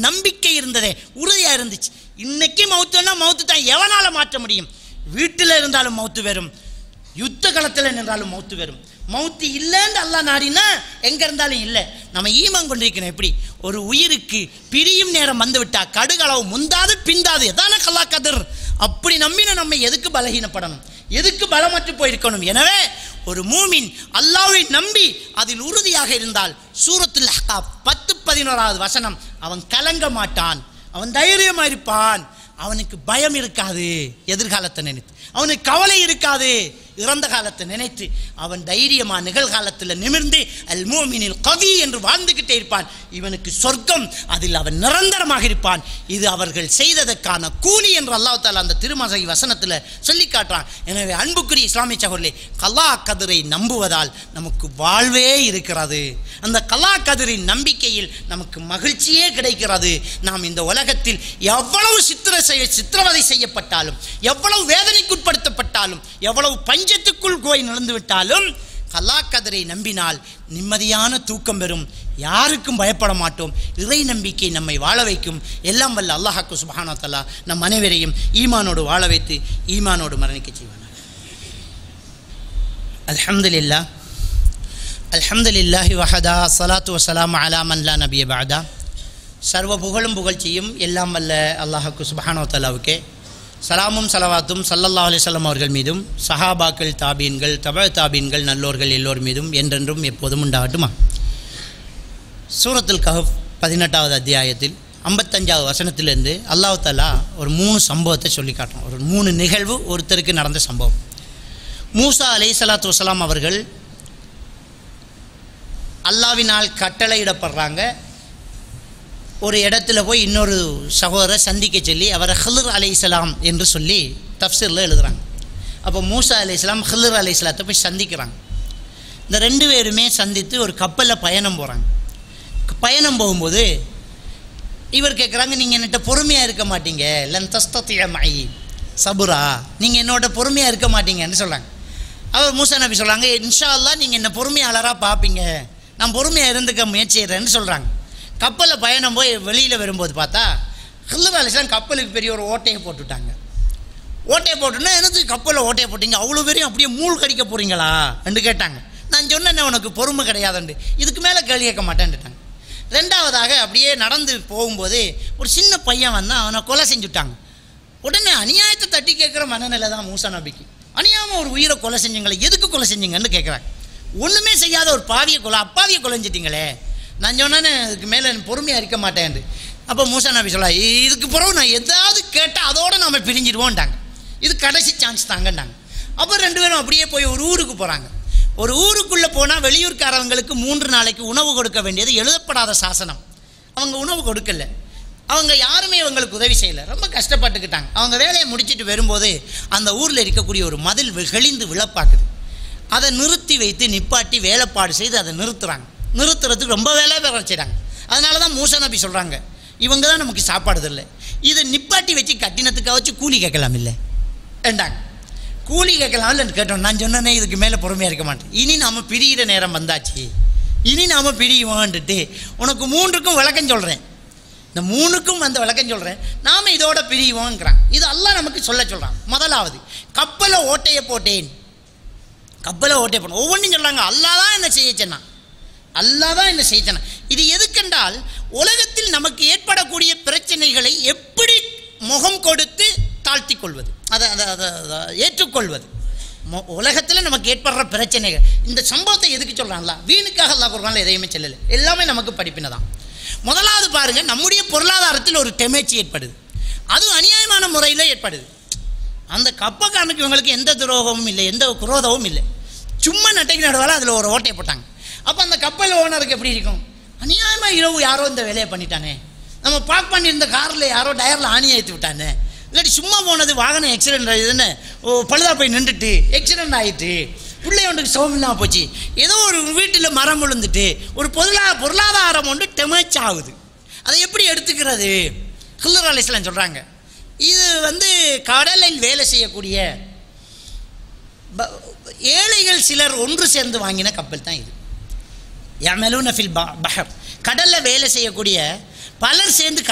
நம்பிக்கை இருந்ததே உறுதியாக இருந்துச்சு இன்னைக்கு மௌத்துன்னா மௌத்து தான் எவனால மாற்ற முடியும் வீட்டில் இருந்தாலும் மௌத்து வரும் யுத்த களத்தில் நின்றாலும் மௌத்து வரும் மௌத்து இல்லைன்னு அல்லாஹ் நாடினா எங்கே இருந்தாலும் இல்லை நம்ம ஈமான் கொண்டிருக்கணும் எப்படி ஒரு உயிருக்கு பிரியும் நேரம் வந்து விட்டா கடுகளவு முந்தாது பிந்தாது எதான கல்லா கதிர் அப்படி நம்பின நம்ம எதுக்கு பலகீனப்படணும் எதுக்கு பலமற்று போயிருக்கணும் எனவே ஒரு மூமின் அல்லாவை நம்பி அதில் உறுதியாக இருந்தால் சூரத்துல் அஹ்காப் பத்து பதினோராவது வசனம் அவன் கலங்க மாட்டான் அவன் தைரியமா இருப்பான் அவனுக்கு பயம் இருக்காது எதிர்காலத்தை நினைத்து அவனுக்கு கவலை இருக்காது இறந்த காலத்தை நினைத்து அவன் தைரியமா நிகழ்காலத்தில் நிமிர்ந்து அல் மூமினில் கவி என்று வாழ்ந்துகிட்டே இருப்பான் இவனுக்கு சொர்க்கம் அதில் அவன் நிரந்தரமாக இருப்பான் இது அவர்கள் செய்ததற்கான கூலி என்று அல்லாஹ் தாலா அந்த திருமசை வசனத்தில் சொல்லி காட்டுறான் எனவே அன்புக்குரிய இஸ்லாமிய சகோதரே கலா கதிரை நம்புவதால் நமக்கு வாழ்வே இருக்கிறது அந்த கலா கதிரின் நம்பிக்கையில் நமக்கு மகிழ்ச்சியே கிடைக்கிறது நாம் இந்த உலகத்தில் எவ்வளவு சித்திர செய்ய சித்திரவதை செய்யப்பட்டாலும் எவ்வளவு வேதனைக்குட்படுத்தப்பட்டாலும் எவ்வளவு பஞ்சத்துக்குள் போய் நடந்து விட்டாலும் கலா கதிரை நம்பினால் நிம்மதியான தூக்கம் பெறும் யாருக்கும் பயப்பட மாட்டோம் இறை நம்பிக்கை நம்மை வாழ வைக்கும் எல்லாம் வல்ல அல்லாஹாக்கு சுபஹானோ தலா நம் அனைவரையும் ஈமானோடு வாழ வைத்து ஈமானோடு மரணிக்க செய்வானார் அல்ஹம்துலில்லா அல்ஹம்துலில்லாஹி வஹதா ஸலாத்து வஸலாமு அலா மன் லா நபிய பஅதா சர்வ புகழும் புகழ்ச்சியும் எல்லாம் வல்ல அல்லாஹுக்கு சுபஹானோ தலாவுக்கே சலாமும் சலவாத்தும் சல்லல்லாஹு அலைஹி வஸல்லம் அவர்கள் மீதும் சஹாபாக்கள் தாபீன்கள் தப தாபீன்கள் நல்லோர்கள் எல்லோர் மீதும் என்றென்றும் எப்போதும் உண்டாகட்டுமா சூரத்துல் கஹஃப் பதினெட்டாவது அத்தியாயத்தில் ஐம்பத்தஞ்சாவது வசனத்திலிருந்து அல்லாஹ் தாலா ஒரு மூணு சம்பவத்தை சொல்லி காட்டுறோம் ஒரு மூணு நிகழ்வு ஒருத்தருக்கு நடந்த சம்பவம் மூசா அலை சலாத்து வசலாம் அவர்கள் அல்லாவினால் கட்டளையிடப்படுறாங்க ஒரு இடத்துல போய் இன்னொரு சகோதரரை சந்திக்க சொல்லி அவரை ஹிலர் அலைசலாம் என்று சொல்லி தப்சீரில் எழுதுறாங்க அப்போ மூசா அலைசலாம் ஹிலர் அலைசலாத்தை போய் சந்திக்கிறாங்க இந்த ரெண்டு பேருமே சந்தித்து ஒரு கப்பலில் பயணம் போகிறாங்க பயணம் போகும்போது இவர் கேட்குறாங்க நீங்கள் என்கிட்ட பொறுமையாக இருக்க மாட்டீங்க லன் தஸ்தத்திய மை சபுரா நீங்கள் என்னோட பொறுமையாக இருக்க மாட்டீங்கன்னு சொல்கிறாங்க அவர் மூசா நபி சொல்கிறாங்க இன்ஷா அல்லாஹ் நீங்கள் என்ன பொறுமையாளராக பார்ப்பீங்க நான் பொறுமையாக இருந்துக்க முயற்சி செய்கிறேன்னு சொல்கிறாங்க கப்பலில் பயணம் போய் வெளியில் வரும்போது பார்த்தா ஹில்லர் அலிஸ்லாம் கப்பலுக்கு பெரிய ஒரு ஓட்டையை போட்டுவிட்டாங்க ஓட்டையை போட்டுன்னா எனக்கு கப்பலில் ஓட்டையை போட்டீங்க அவ்வளோ பேரையும் அப்படியே மூழ் கடிக்க போகிறீங்களா என்று கேட்டாங்க நான் சொன்னேன் உனக்கு பொறுமை கிடையாதுண்டு இதுக்கு மேலே கேள்வி கேட்க மாட்டேன்ட்டாங்க ரெண்டாவதாக அப்படியே நடந்து போகும்போது ஒரு சின்ன பையன் வந்தான் அவனை கொலை செஞ்சுட்டாங்க உடனே அநியாயத்தை தட்டி கேட்குற மனநிலை தான் மூசா நபிக்கு அநியாயமாக ஒரு உயிரை கொலை செஞ்சீங்களே எதுக்கு கொலை செஞ்சீங்கன்னு கேட்குறாங்க ஒன்றுமே செய்யாத ஒரு பாவியை கொலை அப்பாவியை கொலைஞ்சிட்டீங்களே நான் சொன்னேன்னு இதுக்கு மேலே பொறுமையாக இருக்க மாட்டேன் அப்போ மூசா நபி சொல்ல இதுக்கு பிறகு நான் எதாவது கேட்டால் அதோடு நம்ம பிரிஞ்சிடுவோன்ட்டாங்க இது கடைசி சான்ஸ் தாங்கன்னாங்க அப்போ ரெண்டு பேரும் அப்படியே போய் ஒரு ஊருக்கு போகிறாங்க ஒரு ஊருக்குள்ளே போனால் வெளியூர்காரவங்களுக்கு மூன்று நாளைக்கு உணவு கொடுக்க வேண்டியது எழுதப்படாத சாசனம் அவங்க உணவு கொடுக்கல அவங்க யாருமே இவங்களுக்கு உதவி செய்யலை ரொம்ப கஷ்டப்பட்டுக்கிட்டாங்க அவங்க வேலையை முடிச்சிட்டு வரும்போது அந்த ஊரில் இருக்கக்கூடிய ஒரு மதில் வெளிந்து விழப்பாக்குது அதை நிறுத்தி வைத்து நிப்பாட்டி வேலைப்பாடு செய்து அதை நிறுத்துறாங்க நிறுத்துறதுக்கு ரொம்ப வேலை வேலை செய்கிறாங்க அதனால தான் மூசா நபி சொல்கிறாங்க இவங்க தான் நமக்கு சாப்பாடு இல்லை இதை நிப்பாட்டி வச்சு கட்டினத்துக்காக வச்சு கூலி கேட்கலாம் இல்லை வேண்டாங்க கூலி கேட்கலாம் இல்லைன்னு கேட்டோம் நான் சொன்னேனே இதுக்கு மேலே பொறுமையாக இருக்க மாட்டேன் இனி நாம் பிரியிற நேரம் வந்தாச்சு இனி நாம் பிரியுவோன்ட்டு உனக்கு மூன்றுக்கும் விளக்கம் சொல்கிறேன் இந்த மூணுக்கும் அந்த விளக்கம் சொல்கிறேன் நாம் இதோட பிரியுவோங்கிறான் இது எல்லாம் நமக்கு சொல்ல சொல்கிறான் முதலாவது கப்பலை ஓட்டையை போட்டேன் கப்பலை ஓட்டையை போட்டேன் ஒவ்வொன்றும் சொல்கிறாங்க அல்லா தான் என்ன செய்ய சொன்னான் அல்லா தான் என்ன செய்ய சொன்னான் இது எதுக்கென்றால் உலகத்தில் நமக்கு ஏற்படக்கூடிய பிரச்சனைகளை எப்படி முகம் கொடுத்து தாழ்த்தி கொள்வது அதை அதை அதை அதை ஏற்றுக்கொள்வது மொ- உலகத்தில் நமக்கு ஏற்படுற பிரச்சனைகள் இந்த சம்பவத்தை எதுக்கு சொல்கிறாங்களா வீணுக்காக அல்லா குரான்ல எதையுமே சொல்லலை எல்லாமே நமக்கு படிப்பினை தான் முதலாவது பாருங்கள் நம்முடைய பொருளாதாரத்தில் ஒரு டெமேச்சி ஏற்படுது அதுவும் அநியாயமான முறையில் ஏற்படுது அந்த கப்பக்காரனுக்கு இவங்களுக்கு எந்த துரோகமும் இல்லை எந்த குரோதமும் இல்லை சும்மா நட்டைக்கு நடுவால அதில் ஒரு ஓட்டையை போட்டாங்க அப்போ அந்த கப்பல் ஓனருக்கு எப்படி இருக்கும் அநியாயமாக இரவு யாரோ இந்த வேலையை பண்ணிட்டானே நம்ம பார்க் பண்ணியிருந்த காரில் யாரோ டயரில் ஆணி ஏற்றி விட்டானே இல்லாட்டி சும்மா போனது வாகனம் ஆக்சிடென்ட் ஆகுதுன்னு ஓ பழுதா போய் நின்றுட்டு ஆக்சிடென்ட் ஆகிட்டு பிள்ளை ஒன்றுக்கு சோமில்லாம போச்சு ஏதோ ஒரு வீட்டில் மரம் விழுந்துட்டு ஒரு பொருளா பொருளாதாரம் ஒன்று டெமேச் ஆகுது அதை எப்படி எடுத்துக்கிறது ஹில்லர் அலிஸ்லாம் சொல்கிறாங்க இது வந்து கடலில் வேலை செய்யக்கூடிய ப- ஏழைகள் சிலர் ஒன்று சேர்ந்து வாங்கின கப்பல் தான் இது யமலூன ஃபில் பஹர் கடலில் வேலை செய்யக்கூடிய பலர் சேர்ந்து